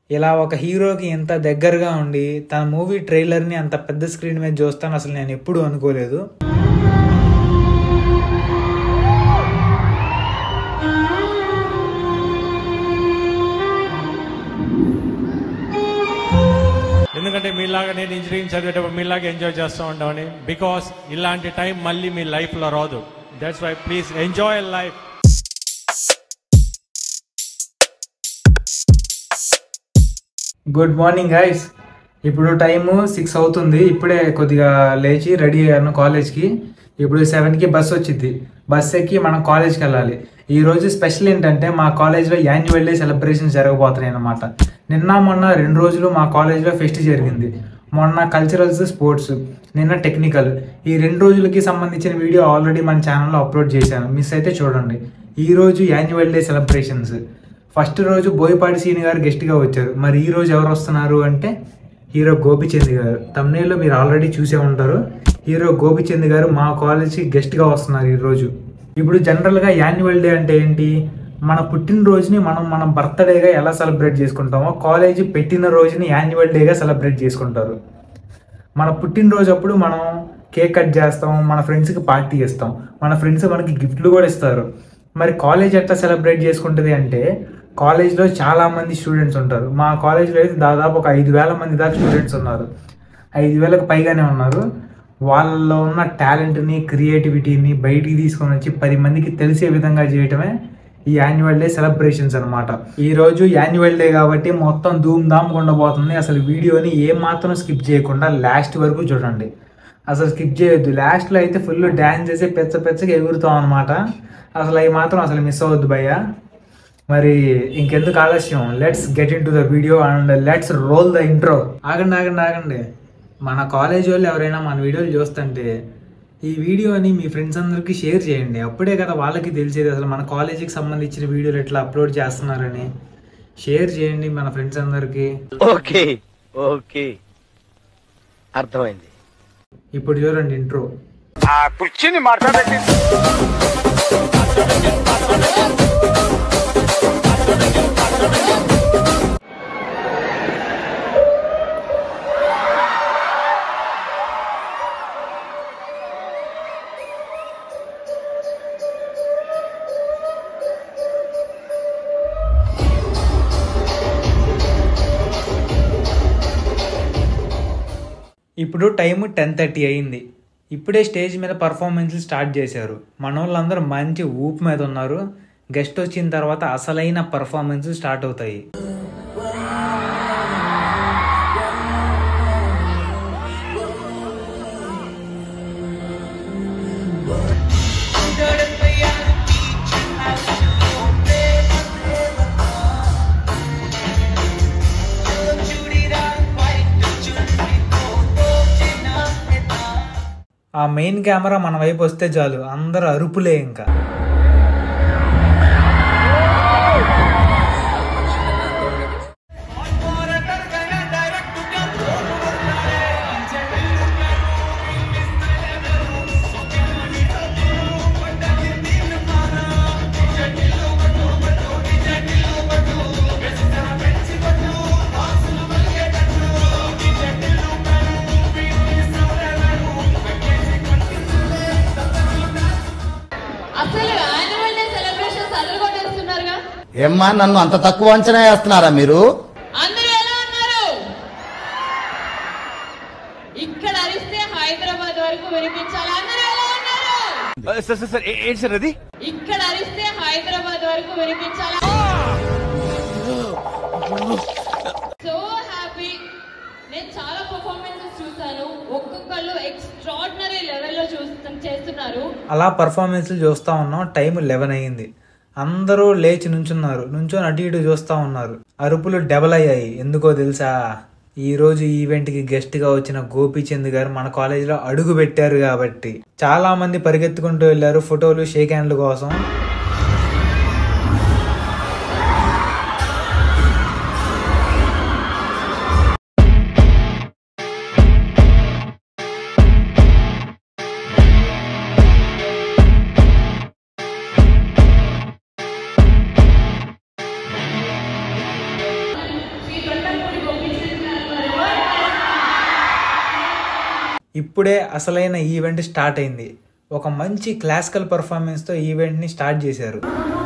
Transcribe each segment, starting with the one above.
ఇలా ఒక హీరోకి ఇంత దగ్గరగా ఉండి తన మూవీ ట్రైలర్ని అంత పెద్ద స్క్రీన్ మీద చూస్తాను అసలు నేను ఎప్పుడూ అనుకోలేదు ఎందుకంటే మీలాగా నేను ఇంజనీరింగ్ చదివేటప్పుడు మీలాగా ఎంజాయ్ చేస్తూ ఉంటామని బికాస్ ఇలాంటి టైం మళ్ళీ మీ లైఫ్లో రాదు that's why please enjoy life good morning guys ఇప్పుడు టైము సిక్స్ అవుతుంది ఇప్పుడే కొద్దిగా లేచి రెడీ అయ్యాను కాలేజ్కి ఇప్పుడు సెవెన్కి బస్ వచ్చింది బస్ ఎక్కి మనం కాలేజ్కి వెళ్ళాలి ఈ రోజు స్పెషల్ ఏంటంటే మా కాలేజ్లో యాన్యువల్ డే సెలబ్రేషన్ జరగబోతున్నాయి అన్నమాట నిన్న మొన్న రెండు రోజులు మా కాలేజ్లో ఫెస్ట్ జరిగింది మొన్న కల్చరల్స్ స్పోర్ట్స్ నిన్న టెక్నికల్ ఈ రెండు రోజులకి సంబంధించిన వీడియో ఆల్రెడీ మన ఛానల్లో అప్లోడ్ చేశాను మిస్ అయితే చూడండి ఈ రోజు యాన్యువల్ డే సెలబ్రేషన్స్ ఫస్ట్ రోజు బోయపాటి సీని గారు గెస్ట్గా వచ్చారు మరి ఈ రోజు ఎవరు వస్తున్నారు అంటే హీరో గోపిచంద్ గారు తమిళలో మీరు ఆల్రెడీ చూసే ఉంటారు హీరో గోపిచంద్ గారు మా కాలేజ్కి గెస్ట్గా వస్తున్నారు ఈరోజు ఇప్పుడు జనరల్గా యాన్యువల్ డే అంటే ఏంటి మన పుట్టినరోజుని మనం మన బర్త్డేగా ఎలా సెలబ్రేట్ చేసుకుంటామో కాలేజీ పెట్టిన రోజుని యాన్యువల్ డేగా సెలబ్రేట్ చేసుకుంటారు మన పుట్టినరోజు అప్పుడు మనం కేక్ కట్ చేస్తాం మన ఫ్రెండ్స్కి పార్టీ ఇస్తాం మన ఫ్రెండ్స్ మనకి గిఫ్ట్లు కూడా ఇస్తారు మరి కాలేజ్ ఎట్లా సెలబ్రేట్ చేసుకుంటుంది అంటే కాలేజ్లో చాలా మంది స్టూడెంట్స్ ఉంటారు మా కాలేజ్లో అయితే దాదాపు ఒక ఐదు వేల మంది దాకా స్టూడెంట్స్ ఉన్నారు ఐదు వేలకు పైగానే ఉన్నారు వాళ్ళలో ఉన్న టాలెంట్ని క్రియేటివిటీని బయటికి తీసుకొని వచ్చి పది మందికి తెలిసే విధంగా చేయటమే ఈ యాన్యువల్ డే సెలబ్రేషన్స్ అనమాట ఈ రోజు యాన్యువల్ డే కాబట్టి మొత్తం ధూమ్ ధామ్ ఉండబోతుంది అసలు వీడియోని ఏం మాత్రం స్కిప్ చేయకుండా లాస్ట్ వరకు చూడండి అసలు స్కిప్ చేయొద్దు లాస్ట్లో అయితే ఫుల్ డ్యాన్స్ చేసి పెచ్చ పెచ్చగా ఎగురుతాం అనమాట అసలు అవి మాత్రం అసలు మిస్ అవ్వద్దు భయ్య మరి ఇంకెందుకు ఆలస్యం let's get into the video and let's roll the intro ఆగండి ఆగండి ఆగండి మన కాలేజ్ వాళ్ళు ఎవరైనా మన వీడియోలు చూస్తుంటే ఈ వీడియోని మీ ఫ్రెండ్స్ అందరికీ షేర్ చేయండి అప్పుడే కదా వాళ్ళకి తెలిసేది అసలు మన కాలేజీకి సంబంధించిన వీడియోలు ఎట్లా అప్లోడ్ చేస్తున్నారని షేర్ చేయండి మన ఫ్రెండ్స్ అందరికీ ఓకే ఓకే అర్థమైంది ఇప్పుడు చూడండి ఇంట్రో ఆ కుర్చీని మార్చబెట్టి ఇప్పుడు టైం టెన్ థర్టీ అయింది ఇప్పుడే స్టేజ్ మీద పర్ఫార్మెన్స్ స్టార్ట్ చేశారు మన వాళ్ళందరూ మంచి ఊపు మీద ఉన్నారు గెస్ట్ వచ్చిన తర్వాత అసలైన పర్ఫార్మెన్స్ స్టార్ట్ అవుతాయి ఆ మెయిన్ కెమెరా మన వైపు వస్తే చాలు అందరు అరుపులే ఇంకా అసలు యాన్యువల్ డే సెలబ్రేషన్స్ అందరూ కొట్టేస్తున్నారుగా ఏమ్మా నన్ను అంత తక్కువ అంచనా వేస్తున్నారా మీరు అందరూ ఎలా ఉన్నారు ఇక్కడ అరిస్తే హైదరాబాద్ వరకు వినిపించాలి అందరూ ఎలా ఉన్నారు సార్ సార్ సార్ ఏంటి సార్ అది ఇక్కడ అరిస్తే హైదరాబాద్ వరకు వినిపించాలి సో హ్యాపీ నేను చాలా పర్ఫార్మెన్సెస్ చూసాను ఒక్కొక్కళ్ళు ఎక్స్ట్రాడినరీ లెవెల్లో చూస్తు చేస్తున్నారు అలా పర్ఫార్మెన్స్లు చూస్తూ ఉన్నాం టైం లెవెన్ అయ్యింది అందరూ లేచి నుంచున్నారు నుంచొని అటు ఇటు చూస్తూ ఉన్నారు అరుపులు డబల్ అయ్యాయి ఎందుకో తెలుసా ఈ రోజు ఈ ఈవెంట్కి గెస్ట్గా వచ్చిన గోపీచంద్ గారు మన కాలేజీలో అడుగు పెట్టారు కాబట్టి చాలా మంది పరిగెత్తుకుంటూ వెళ్ళారు ఫోటోలు షేక్ హ్యాండ్ల కోసం శ్రీ తొట్ట ఇప్పుడే అసలైన ఈవెంట్ స్టార్ట్ అయింది ఒక మంచి క్లాసికల్ పర్ఫార్మెన్స్తో ఈవెంట్ని స్టార్ట్ చేశారు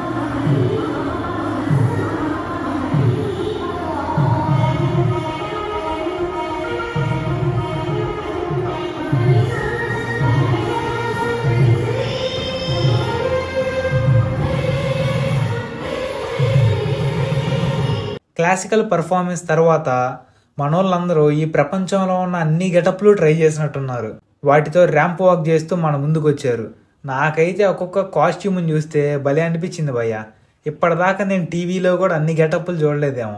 క్లాసికల్ పర్ఫార్మెన్స్ తర్వాత మనోళ్ళందరూ ఈ ప్రపంచంలో ఉన్న అన్ని గెటప్లు ట్రై చేసినట్టున్నారు వాటితో ర్యాంప్ వాక్ చేస్తూ మన ముందుకు వచ్చారు నాకైతే ఒక్కొక్క కాస్ట్యూమ్ని చూస్తే భలే అనిపించింది భయ్య ఇప్పటిదాకా నేను టీవీలో కూడా అన్ని గెటప్లు చూడలేదేమో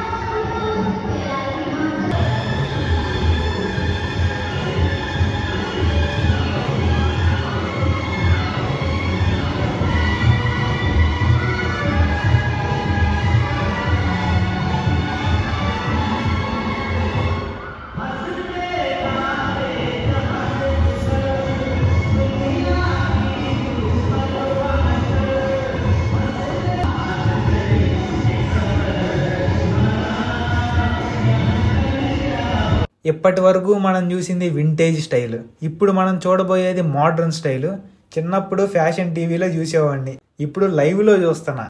ఇప్పటి వరకు మనం చూసింది వింటేజ్ స్టైల్ ఇప్పుడు మనం చూడబోయేది మోడర్న్ స్టైల్ చిన్నప్పుడు ఫ్యాషన్ టీవీలో చూసేవాడిని ఇప్పుడు లైవ్లో చూస్తున్నా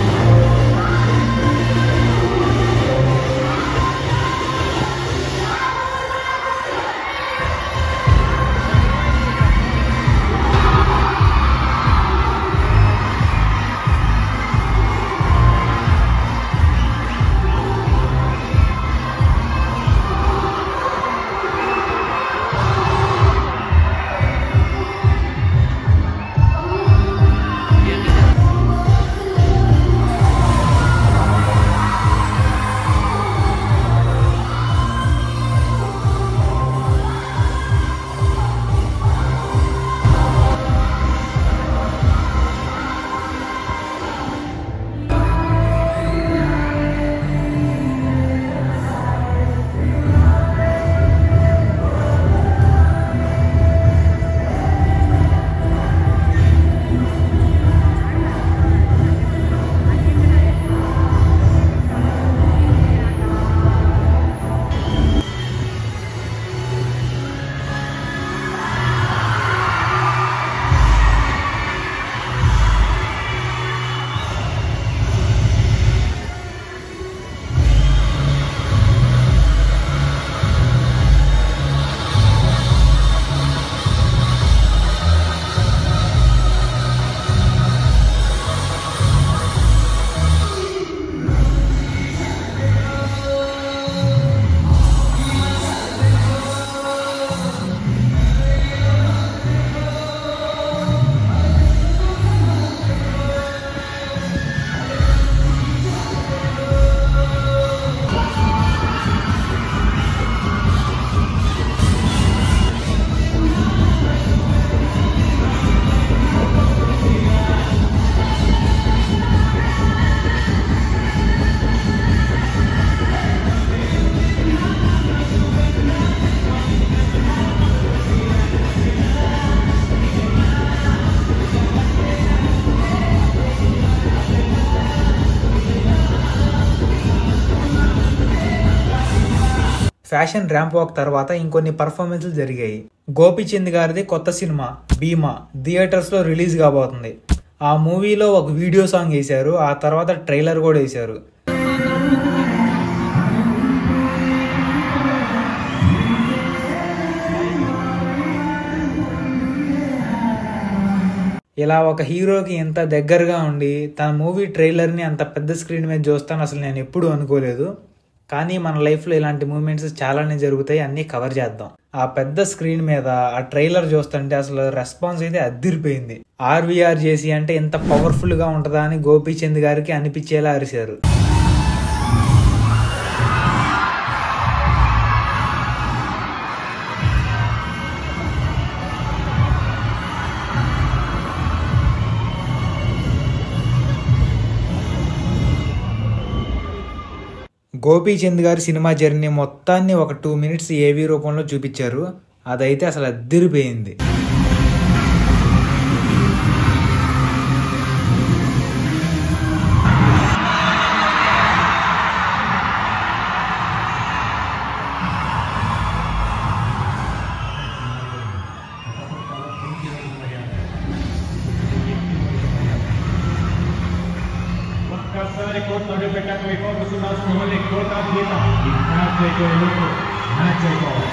ఫ్యాషన్ ర్యాంప్ వాక్ తర్వాత ఇంకొన్ని పర్ఫార్మెన్స్లు జరిగాయి గోపిచంద్ గారిది కొత్త సినిమా భీమా థియేటర్స్లో రిలీజ్ కాబోతుంది ఆ మూవీలో ఒక వీడియో సాంగ్ వేశారు ఆ తర్వాత ట్రైలర్ కూడా వేశారు ఇలా ఒక హీరోకి ఎంత దగ్గరగా ఉండి తన మూవీ ట్రైలర్ని అంత పెద్ద స్క్రీన్ మీద చూస్తాను అసలు నేను ఎప్పుడూ అనుకోలేదు కానీ మన లైఫ్లో ఇలాంటి మూమెంట్స్ చాలానే జరుగుతాయి అన్నీ కవర్ చేద్దాం ఆ పెద్ద స్క్రీన్ మీద ఆ ట్రైలర్ చూస్తుంటే అసలు రెస్పాన్స్ అయితే అద్దిరిపోయింది ఆర్వీఆర్ చేసి అంటే ఎంత పవర్ఫుల్గా ఉంటుందా అని గోపీచంద్ గారికి అనిపించేలా అరిశారు గోపీచంద్ గారి సినిమా జర్నీ మొత్తాన్ని ఒక టూ మినిట్స్ ఏవీ రూపంలో చూపించారు అదైతే అసలు అద్దరిపోయింది కోట గీత ఈ మ్యాచ్ అయిపోయే మ్యాచ్ అయిపోవాలి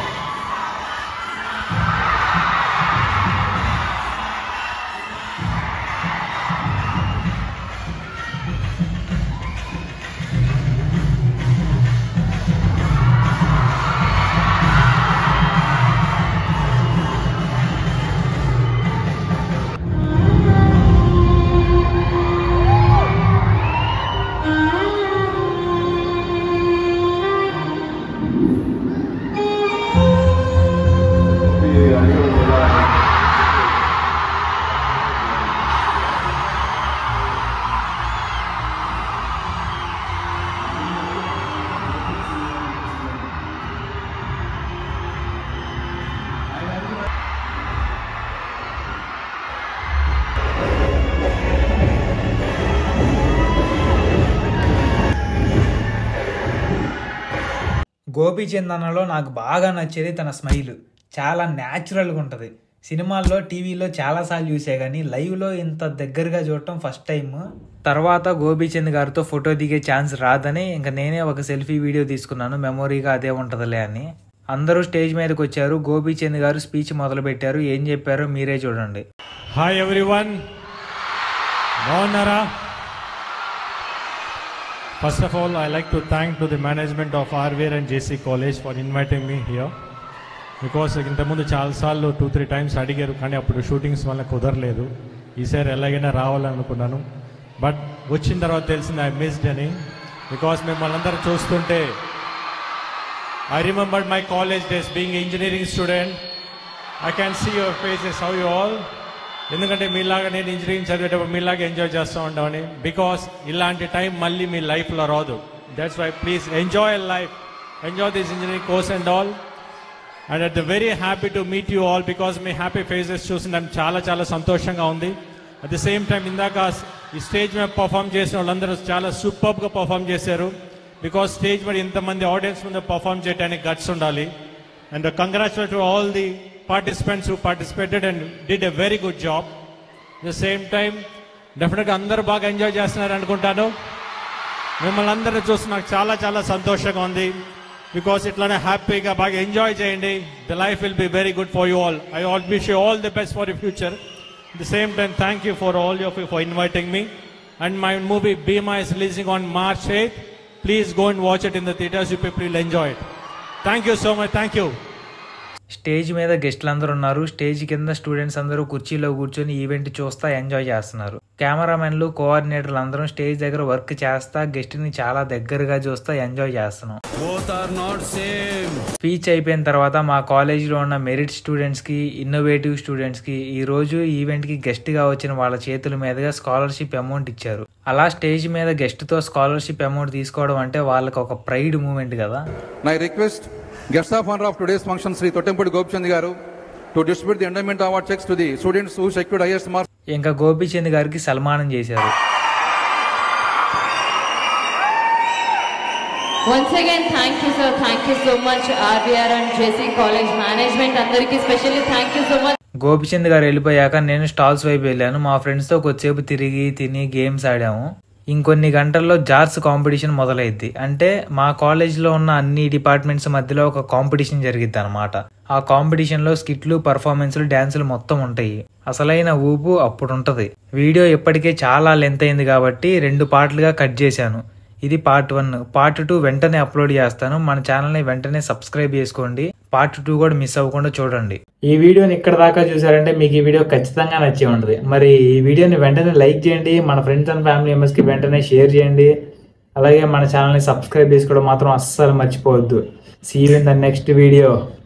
గోపీచంద్ అన్నలో నాకు బాగా నచ్చేది తన స్మైల్ చాలా న్యాచురల్గా ఉంటుంది సినిమాల్లో టీవీలో చాలాసార్లు చూసే కానీ లైవ్లో ఇంత దగ్గరగా చూడటం ఫస్ట్ టైం తర్వాత గోపీచంద్ గారితో ఫోటో దిగే ఛాన్స్ రాదని ఇంకా నేనే ఒక సెల్ఫీ వీడియో తీసుకున్నాను మెమొరీగా అదే ఉంటుందిలే అని అందరూ స్టేజ్ మీదకి వచ్చారు గోపీచంద్ గారు స్పీచ్ మొదలు పెట్టారు ఏం చెప్పారో మీరే చూడండి హాయ్ ఎవ్రీవన్ బాగున్నారా first of all I like to thank to the management of RVR and JC college for inviting me here because ఇంతకుముందు చాలాసార్లు టూ త్రీ టైమ్స్ అడిగారు కానీ అప్పుడు షూటింగ్స్ వల్ల కుదరలేదు ఈసారి ఎలాగైనా రావాలనుకున్నాను బట్ వచ్చిన తర్వాత తెలిసింది ఐ మిస్డ్ అని బికాస్ మిమ్మల్ని అందరూ చూస్తుంటే I remember my college days being engineering student I can see your faces how you all ఎందుకంటే మీలాగా నేను ఇంజనీరింగ్ చదివేటప్పుడు మీలాగా ఎంజాయ్ చేస్తూ ఉంటామని బికాస్ ఇలాంటి టైం మళ్ళీ మీ లైఫ్లో రాదు that's why please enjoy life enjoy this engineering course and all and at the very happy to meet you all because మీ హ్యాపీ ఫేసెస్ చూసి నాకు చాలా చాలా సంతోషంగా ఉంది అట్ ద సేమ్ టైం ఇందాక ఈ స్టేజ్ మీద పర్ఫామ్ చేసిన వాళ్ళందరూ చాలా సూపర్గా పర్ఫామ్ చేశారు బికాస్ స్టేజ్ మీద ఇంతమంది ఆడియన్స్ ముందు పర్ఫామ్ చేయడానికి గట్స్ ఉండాలి and congratulate to all the participants who participated and did a very good job the same time డెఫినెట్గా అందరూ బాగా ఎంజాయ్ చేస్తున్నారు అనుకుంటాను మిమ్మల్ని అందరూ చూసి నాకు చాలా చాలా సంతోషంగా ఉంది బికాస్ ఇట్లానే హ్యాపీగా బాగా ఎంజాయ్ చేయండి the life will be very good for you all I all wish you all the best for you future the same time thank you for all you for inviting me and my movie Bhimaa is releasing on March eighth please go and watch it in the theatres you people will enjoy it thank you so much thank you stage మీద గెస్ట్లు అందరూ ఉన్నారు stage కింద students అందరూ కుర్చీలో కూర్చొని event చూస్తా enjoy చేస్తున్నారు కెమెరామెన్లు కోఆర్డినేటర్లు అందరం స్టేజ్ దగ్గర వర్క్ చేస్తా గెస్ట్ ని చాలా దగ్గరగా చూస్తా ఎంజాయ్ చేస్తున్నాం స్పీచ్ అయిపోయిన తర్వాత మా కాలేజీలో ఉన్న మెరిట్ స్టూడెంట్స్ కి ఇన్నోవేటివ్ స్టూడెంట్స్ కి ఈ రోజు ఈవెంట్ కి గెస్ట్ గా వచ్చిన వాళ్ళ చేతుల మీదుగా స్కాలర్షిప్ అమౌంట్ ఇచ్చారు అలా స్టేజ్ మీద గెస్ట్ తో స్కాలర్షిప్ అమౌంట్ తీసుకోవడం అంటే వాళ్ళకి ఒక ప్రైడ్ మూమెంట్ కదా నా request guest of honour of today's function Shri Tottempudi Gopichand గారు to distribute the endowment award cheques to the students who secured highest marks ఇంకా గోపీచంద్ గారికి సన్మానం చేశారు Once again, thank you, sir. Thank you so much, RBR and JC College Management. అందరికీ specially thank you so much Gopichand గారు వెళ్ళిపోయాక నేను stalls వైపు వెళ్ళాను మా ఫ్రెండ్స్తో కొద్దిసేపు తిరిగి తిని గేమ్స్ ఆడాము ఇంకొన్ని గంటల్లో జార్స్ కాంపిటీషన్ మొదలైద్ది అంటే మా కాలేజ్లో ఉన్న అన్ని డిపార్ట్మెంట్స్ మధ్యలో ఒక కాంపిటీషన్ జరిగిద్ది అనమాట ఆ కాంపిటీషన్లో స్కిట్లు పర్ఫార్మెన్స్లు డ్యాన్సులు మొత్తం ఉంటాయి అసలైన ఊపు అప్పుడు ఉంటది వీడియో ఇప్పటికే చాలా లెంత్ అయింది కాబట్టి రెండు పార్ట్లుగా కట్ చేశాను ఇది పార్ట్ వన్ పార్ట్ టూ వెంటనే అప్లోడ్ చేస్తాను మన ఛానల్ని వెంటనే సబ్స్క్రైబ్ చేసుకోండి పార్ట్ టూ కూడా మిస్ అవ్వకుండా చూడండి ఈ వీడియోని ఇక్కడ దాకా చూసారంటే మీకు ఈ వీడియో ఖచ్చితంగా నచ్చి ఉంటుంది మరి ఈ వీడియోని వెంటనే లైక్ చేయండి మన ఫ్రెండ్స్ అండ్ ఫ్యామిలీ మెంబర్స్కి వెంటనే షేర్ చేయండి అలాగే మన ఛానల్ని సబ్స్క్రైబ్ చేసుకోవడం మాత్రం అస్సలు మర్చిపోవద్దు see in the next video